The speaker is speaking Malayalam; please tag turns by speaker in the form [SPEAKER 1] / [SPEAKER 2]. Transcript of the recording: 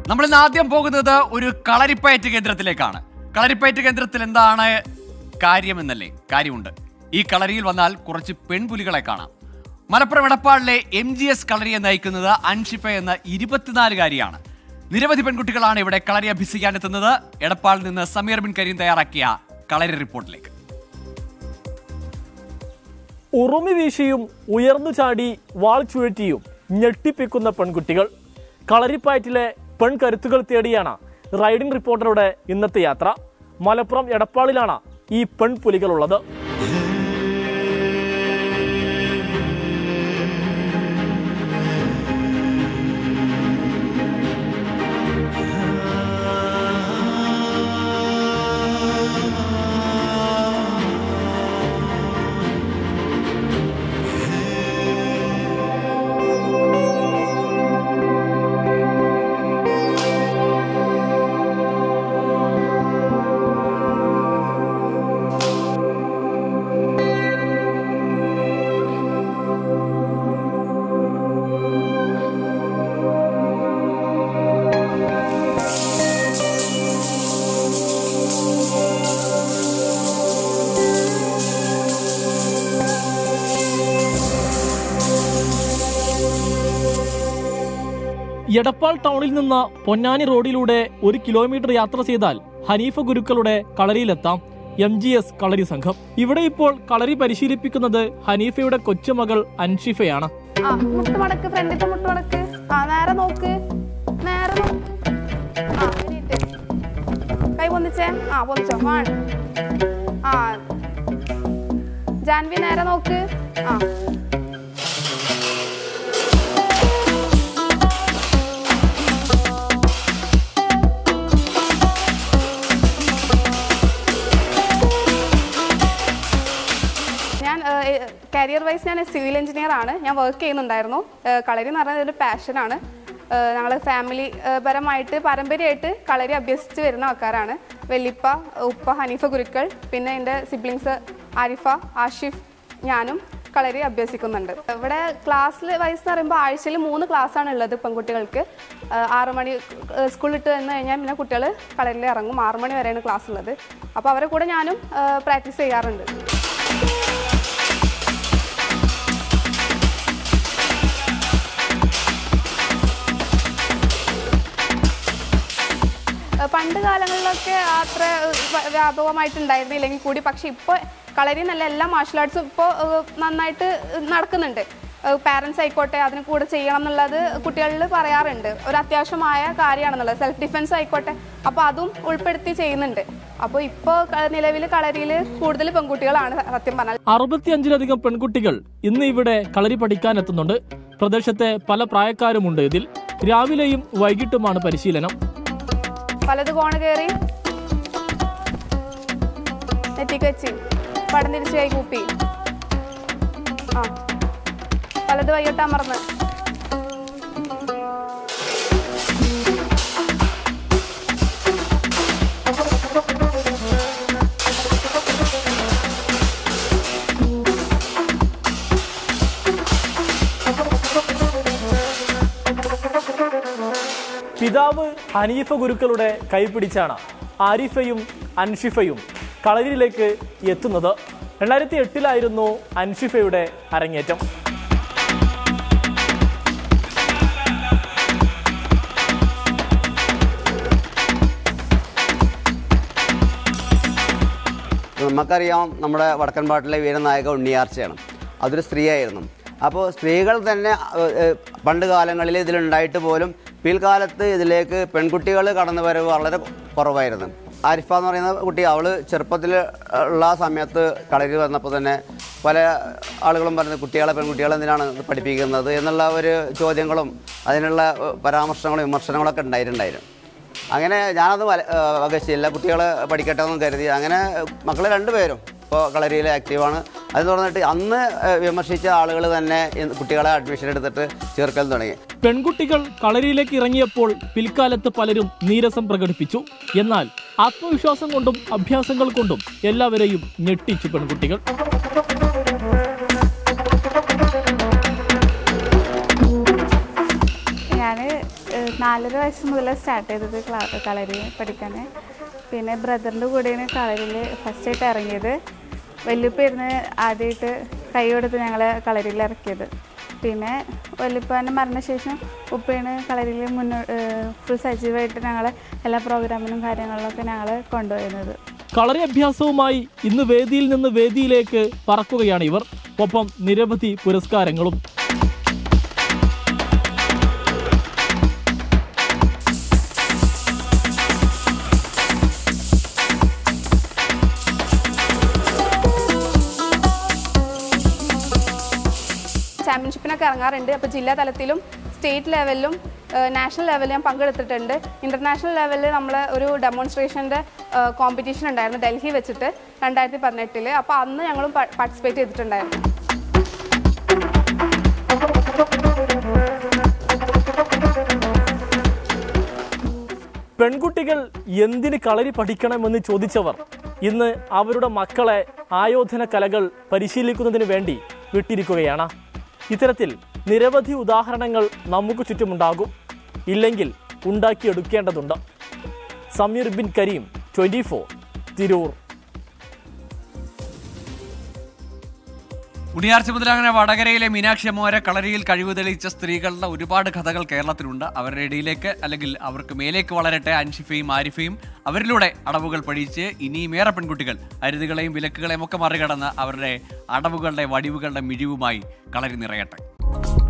[SPEAKER 1] നമ്മൾ ഇന്ന് ആദ്യം പോകുന്നത് ഒരു കളരിപ്പയറ്റ് കേന്ദ്രത്തിലേക്കാണ് കളരിപ്പയറ്റ് കേന്ദ്രത്തിൽ എന്താണ് കാര്യമെന്നല്ലേ കാര്യമുണ്ട് ഈ കളരിയിൽ വന്നാൽ കുറച്ച് പെൺപുലികളെ കാണാം മലപ്പുറം എടപ്പാളിലെ എം ജി എസ് കളരിയെ നയിക്കുന്നത് അൻഷിഫ എന്ന ഇരുപത്തിനാലുകാരിയാണ് നിരവധി പെൺകുട്ടികളാണ് ഇവിടെ കളരി അഭ്യസിക്കാൻ എത്തുന്നത് എടപ്പാളിൽ നിന്ന് സമീർ ബിൻ കരീം തയ്യാറാക്കിയ കളരി റിപ്പോർട്ടിലേക്ക്
[SPEAKER 2] ഉറുമി വീശിയും ഉയർന്നു ചാടി വാൾ ചുഴറ്റിയും ഞെട്ടിപ്പിക്കുന്ന പെൺകുട്ടികൾ കളരിപ്പയറ്റിലെ പെൺകരുത്തുകൾ തേടിയാണ് റൈഡിംഗ് റിപ്പോർട്ടറുടെ ഇന്നത്തെ യാത്ര മലപ്പുറം എടപ്പാളിലാണ് ഈ പെൺപുലികളുള്ളത് എടപ്പാൾ ടൗണിൽ നിന്ന് പൊന്നാനി റോഡിലൂടെ ഒരു കിലോമീറ്റർ യാത്ര ചെയ്താൽ ഹനീഫ ഗുരുക്കളുടെ കളരിയിലെത്താം എം ജി എസ് കളരി സംഘം ഇവിടെ ഇപ്പോൾ കളരി പരിശീലിപ്പിക്കുന്നത് ഹനീഫയുടെ കൊച്ചുമകൾ അൻഷിഫയാണ്
[SPEAKER 3] ആ മുട്ട് മടക്ക് ഫ്രണ്ടിത്തെ മുട്ട് മടക്ക് ആ നേരെ നോക്ക് നേരെ നോ- ആ എണീറ്റ്. കൈ പൊന്നിച്ചേ ആ പൊന്നിച്ചോ വൺ ആ ജാൻവി നേരെ നോക്ക് ആ ഞാൻ കരിയർ വൈസ് ഞാൻ സിവിൽ എഞ്ചിനീയർ ആണ് ഞാൻ വർക്ക് ചെയ്യുന്നുണ്ടായിരുന്നു ഏഹ് കളരി എന്ന് പറഞ്ഞാൽ ഒരു പാഷനാണ് ഞങ്ങൾ ഫാമിലി ഏഹ് പരമായിട്ട് പാരമ്പര്യമായിട്ട് കളരി അഭ്യസിച്ച് വരുന്ന ആൾക്കാരാണ് വെല്ലിപ്പ ഉപ്പ ഹനീഫ ഗുരുക്കൾ പിന്നെ എൻ്റെ സിബ്ലിങ്സ് ആരിഫ ആഷിഫ് ഞാനും കളരി അഭ്യസിക്കുന്നുണ്ട് ഇവിടെ ക്ലാസ്സിൽ വയസ്സ് എന്ന് പറയുമ്പോൾ ആഴ്ചയിൽ മൂന്ന് ക്ലാസ്സാണ് ഉള്ളത് പെൺകുട്ടികൾക്ക് ഏഹ് ആറ് മണി ഏഹ് സ്കൂളിൽ ഇട്ട് വന്നു കഴിഞ്ഞാൽ പിന്നെ കുട്ടികൾ കളരിയിൽ ഇറങ്ങും ആറ് മണി വരെയാണ് ക്ലാസ് ഉള്ളത് അപ്പോൾ അവരെ കൂടെ ഞാനും പ്രാക്ടീസ് ചെയ്യാറുണ്ട് ഏഹ് പണ്ട് കാലങ്ങളിലൊക്കെ അത്ര വ- വ്യാപകമായിട്ടുണ്ടായിരുന്നില്ലെങ്കിൽ കൂടി പക്ഷെ ഇപ്പോൾ കളരി നല്ല എല്ലാ മാർഷൽ ആർട്സും ഇപ്പോൾ നന്നായിട്ട് നടക്കുന്നുണ്ട് പാരൻസ് ആയിക്കോട്ടെ അതിന് കൂടെ ചെയ്യണം എന്നുള്ളത് കുട്ടികളിൽ പറയാറുണ്ട് ഒരു അത്യാവശ്യമായ കാര്യമാണെന്നുള്ളത് സെൽഫ് ഡിഫെൻസ് ആയിക്കോട്ടെ അപ്പോൾ അതും ഉൾപ്പെടുത്തി ചെയ്യുന്നുണ്ട് അപ്പോൾ ഇപ്പോൾ നിലവിൽ കളരിയിൽ കൂടുതൽ പെൺകുട്ടികളാണ് സത്യം പറഞ്ഞാൽ
[SPEAKER 2] അറുപത്തിയഞ്ചിലധികം പെൺകുട്ടികൾ ഇന്ന് ഇവിടെ കളരി പഠിക്കാൻ എത്തുന്നുണ്ട് പ്രദേശത്തെ പല പ്രായക്കാരുമുണ്ട് ഇതിൽ രാവിലെയും വൈകിട്ടുമാണ് പരിശീലനം
[SPEAKER 3] പലത് കോണ് കയറി നെറ്റിക്ക് വെച്ച് പടം തിരിച്ച് കൈ കൂപ്പി ആ പലത് വൈകിട്ട് അമർന്ന്
[SPEAKER 2] പിതാവ് ഹനീഫ ഗുരുക്കളുടെ കൈപിടിച്ചാണ് ആരിഫയും അൻഷിഫയും കളരിയിലേക്ക് എത്തുന്നത് രണ്ടായിരത്തി എട്ടിലായിരുന്നു അൻഷിഫയുടെ അരങ്ങേറ്റം
[SPEAKER 4] നമുക്കറിയാം നമ്മുടെ വടക്കൻ പാട്ടിലെ വീരനായക ഉണ്ണിയാർച്ചയാണ് അതൊരു സ്ത്രീയായിരുന്നു അപ്പോൾ സ്ത്രീകൾ തന്നെ ഏഹ്, ഏഹ്, പണ്ട് കാലങ്ങളിൽ ഇതിലുണ്ടായിട്ട് പോലും പിൽക്കാലത്ത് ഇതിലേക്ക് പെൺകുട്ടികൾ കടന്നു വരവ് വളരെ കുറവായിരുന്നു ആരിഫ എന്ന് പറയുന്ന കുട്ടി അവൾ ചെറുപ്പത്തിൽ ഉള്ള ആ സമയത്ത് കളരി വന്നപ്പോൾ തന്നെ പല ആളുകളും പറയുന്നത് കുട്ടികളെ പെൺകുട്ടികളെ എന്തിനാണ് ഇത് പഠിപ്പിക്കുന്നത് എന്നുള്ള ഒരു ചോദ്യങ്ങളും അതിനുള്ള ഏഹ്, പരാമർശങ്ങളും വിമർശനങ്ങളൊക്കെ ഉണ്ടായിട്ടുണ്ടായിരുന്നു അങ്ങനെ ഞാനത് വല- ഏഹ് വകച്ചില്ല കുട്ടികൾ പഠിക്കട്ടെ എന്ന് കരുതി അങ്ങനെ മക്കൾ രണ്ടുപേരും ഇപ്പോൾ കളരിയിൽ ആക്റ്റീവാണ് അത് തുറന്നിട്ട് അന്ന് ഏഹ് വിമർശിച്ച ആളുകൾ തന്നെ ഇന്ന് കുട്ടികളെ അഡ്മിഷൻ എടുത്തിട്ട് ചേർക്കൽ തുടങ്ങി
[SPEAKER 2] പെൺകുട്ടികൾ കളരിയിലേക്ക് ഇറങ്ങിയപ്പോൾ പിൽക്കാലത്ത് പലരും നീരസം പ്രകടിപ്പിച്ചു എന്നാൽ ആത്മവിശ്വാസം കൊണ്ടും അഭ്യാസങ്ങൾ കൊണ്ടും എല്ലാവരെയും ഞെട്ടിച്ചു പെൺകുട്ടികൾ
[SPEAKER 3] ഞാൻ നാലര വയസ്സ് മുതൽ സ്റ്റാർട്ട് ചെയ്തത് ക്ലാ കളരി പഠിക്കാൻ പിന്നെ ബ്രദറിൻ്റെ കൂടെയാണ് കളരിയിൽ ഫസ്റ്റ് ആയിട്ട് ഇറങ്ങിയത് വല്യുപ്പ ഇരുന്ന് ആദ്യമായിട്ട് കൈ കൊടുത്ത് ഞങ്ങളെ കളരിയിൽ ഇറക്കിയത് പിന്നെ വല്യുപ്പാൻ്റെ മരണശേഷം ഉപ്പയാണ് കളരിയിൽ മുന്നോ ഫുൾ സജീവമായിട്ട് ഞങ്ങളെ എല്ലാ പ്രോഗ്രാമിനും കാര്യങ്ങളിലൊക്കെ ഞങ്ങൾ കൊണ്ടുപോയിരുന്നത്
[SPEAKER 2] കളറി അഭ്യാസവുമായി ഇന്ന് വേദിയിൽ നിന്ന് വേദിയിലേക്ക് പറക്കുകയാണ് ഇവർ ഒപ്പം നിരവധി പുരസ്കാരങ്ങളും
[SPEAKER 3] ചാമ്പ്യൻഷിപ്പിനൊക്കെ ഇറങ്ങാറുണ്ട് അപ്പോൾ ജില്ലാ തലത്തിലും സ്റ്റേറ്റ് ലെവലിലും നാഷണൽ ലെവലിൽ ഞാൻ പങ്കെടുത്തിട്ടുണ്ട് ഇൻ്റർനാഷണൽ ലെവലിൽ നമ്മൾ ഒരു ഡെമോൺസ്ട്രേഷൻ്റെ കോമ്പറ്റീഷൻ ഉണ്ടായിരുന്നു ഡൽഹി വെച്ചിട്ട് രണ്ടായിരത്തി പതിനെട്ടിൽ അപ്പോൾ അന്ന് ഞങ്ങളും പാർട്ടിസിപ്പേറ്റ് ചെയ്തിട്ടുണ്ടായിരുന്നു
[SPEAKER 2] പെൺകുട്ടികൾ എന്തിന് കളരി പഠിക്കണമെന്ന് ചോദിച്ചവർ ഇന്ന് അവരുടെ മക്കളെ ആയോധന കലകൾ പരിശീലിക്കുന്നതിന് വേണ്ടി വിട്ടിരിക്കുകയാണ് ഇത്തരത്തിൽ നിരവധി ഉദാഹരണങ്ങൾ നമുക്ക് ചുറ്റുമുണ്ടാകും ഇല്ലെങ്കിൽ ഉണ്ടാക്കിയെടുക്കേണ്ടതുണ്ട് സമീർ ബിൻ കരീം ട്വൻറ്റി ഫോർ തിരൂർ
[SPEAKER 1] ഉണിയാർച്ച മുതൽ അങ്ങനെ വടകരയിലെ മീനാക്ഷി അമ്മവരെ കളരിയിൽ കഴിവ് തെളിയിച്ച സ്ത്രീകളുടെ ഒരുപാട് കഥകൾ കേരളത്തിലുണ്ട് അവരുടെ ഇടയിലേക്ക് അല്ലെങ്കിൽ അവർക്ക് മേലേക്ക് വളരട്ടെ അൻഷിഫയും ആരിഫയും അവരിലൂടെ അടവുകൾ പഠിച്ച് ഇനിയും ഏറെ പെൺകുട്ടികൾ അരുതുകളെയും വിലക്കുകളെയും ഒക്കെ മറികടന്ന് അവരുടെ അടവുകളുടെ വടിവുകളുടെ മിഴിവുമായി കളരി നിറയട്ടെ